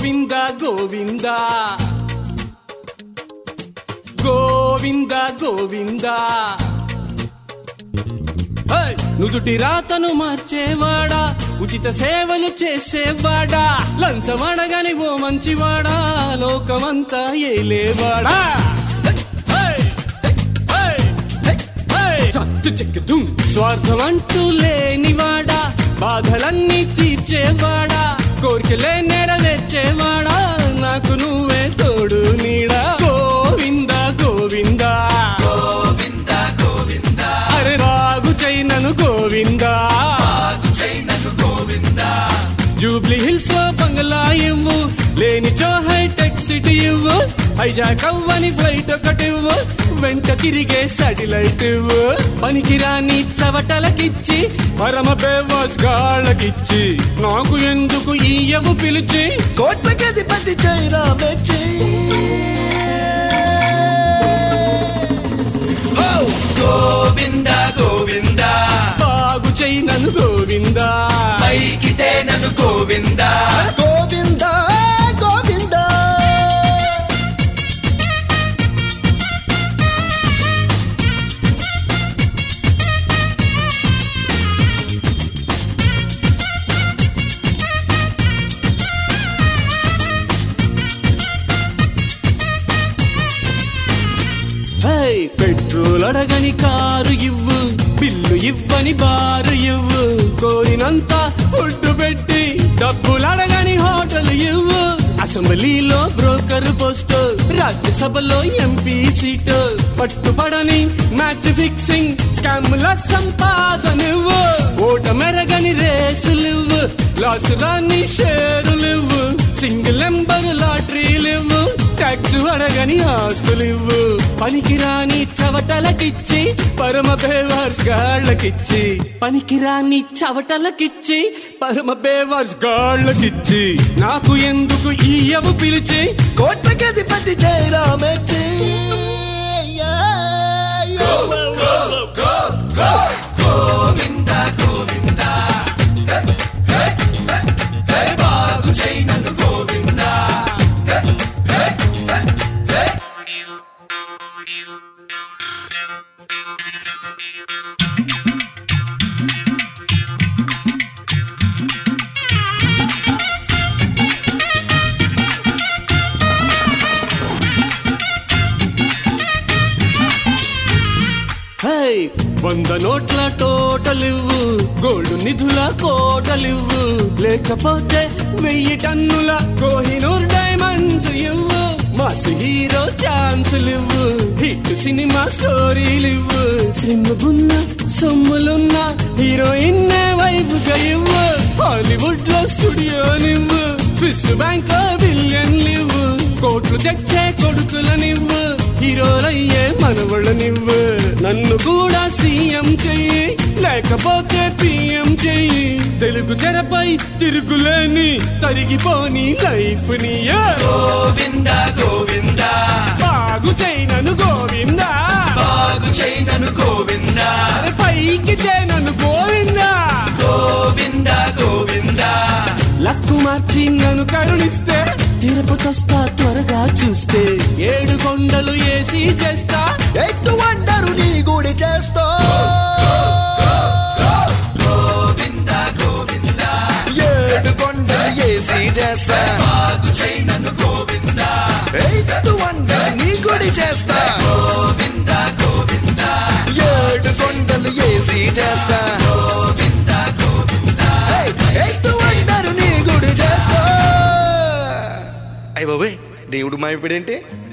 గోవింద గోవింద గోవింద గోవింద హై! నుదుటి రాతను మార్చేవాడా ఉచిత సేవలు చేసేవాడా లంచమడగని ఓ మంచివాడా లోకమంతా ఏలేవాడా హై! హై! హై! చచ్చు చెక్కు దుమ్. స్వార్థం అంటూ లేనివాడా బాధలన్నీ తీర్చేవాడా కోరికలే నెరవేర్చేవాడా నాకు నువ్వే తోడు నీడా గోవింద గోవింద గోవింద గోవింద అరే రాగు చైనను గోవింద చైనను గోవింద జూబ్లీ హిల్స్ లో బంగ్లా ఇవ్వు లేని చో హైటెక్ సిటీ ఇవ్వు హైజాక్ అవ్వని ఫ్లైట్ ఒకటి ఇవ్వు వెంట తిరిగే సాటిలైట్ ఇవ్వు పనికిరాని చవటలకిచ్చి పరమ బేవాస్ గాళ్ళకిచ్చి నాకు ఎందుకు ఈయవు పిలిచి కోట్లకి అధిపతి చైనా మెచ్చి గోవింద గోవింద బాగు చైనను గోవింద పైకితే నన్ను గోవింద గోవింద గోవింద హై పెట్రోల్ అడగని కారు ఇవ్వు బిల్లు ఇవ్వని బారు ఇవ్వు కోరినంత ఫుడ్ పెట్టి డబ్బులు అడగని హోటల్ ఇవ్వు అసెంబ్లీలో బ్రోకర్ పోస్ట్ రాజ్యసభలో ఎంపీ సీట్ పట్టుపడని మ్యాచ్ ఫిక్సింగ్ స్కామ్ల సంపాదనివ్వు ఓట మెరగని రేసులివ్వు లాసు రాని షేరులివ్వు సింగిల్ నెంబర్ లాటరీలివ్వు ట్యాక్స్ అడగని ఆస్తులివ్వు పనికిరాని చవటలకిచ్చి పరమ బేవర్స్ గాళ్ళకిచ్చి పనికిరాని చవటలకిచ్చి పరమ బేవర్స్ గాళ్ళకిచ్చి నాకు ఎందుకు ఈయవు పిలిచి కోట్లకి అధిపతి చైనా మెచ్చి గోవింద గోవింద బాగు చైనను గోవింద హై వంద నోట్ల టోటలివ్వు గోల్డ్ నిధుల కోటలివ్వు లేకపోతే వెయ్యి టన్నుల కోహినూర్ డైమండ్స్ ఇవ్వు మాస్ హీరో ఛాన్సులివ్వు హిట్ సినిమా స్టోరీలివ్వు సిమ్ముగున్న సొమ్ములున్న హీరోయిన్ వైఫ్ గా ఇవ్వు హాలీవుడ్ లో స్టూడియోనివ్వు స్విస్ బ్యాంక్ లో బిలియన్లివ్వు కోట్లు తెచ్చే కొడుకులనివ్వు హీరోలయ్యే మనవళ్ళనివ్వు నన్ను కూడా సీఎం చెయ్యి లేకపోతే పిఎం చెయ్యి తెలుగు తెరపై తిరుగులేని తరిగిపోని లైఫ్ ని గోవింద గోవింద బాగు చేయనను గోవింద బాగు చైనను గోవింద పైకి చేయనను గోవింద గోవింద గోవింద లక్కు మార్చి నన్ను కరుణిస్తే తిరుపతొస్తా త్వరగా చూస్తే ఏడు కొండలు ఏసీ చేస్తా ఎత్తు వండరు నీ గుడి చేస్తా గోవింద గోవింద ఏడు కొండలు ఏసి చేస్తా బాగు చైనను గోవింద ఎత్తు వండరు నీ గుడి చేస్తా గోవింద గోవింద ఏడు కొండలు ఏసి చేస్తా గోవింద గోవింద ఎత్తు వండరు నీ గుడి చేస్తా అయ్య బాబాయ్ దేవుడు మాయపడేంటి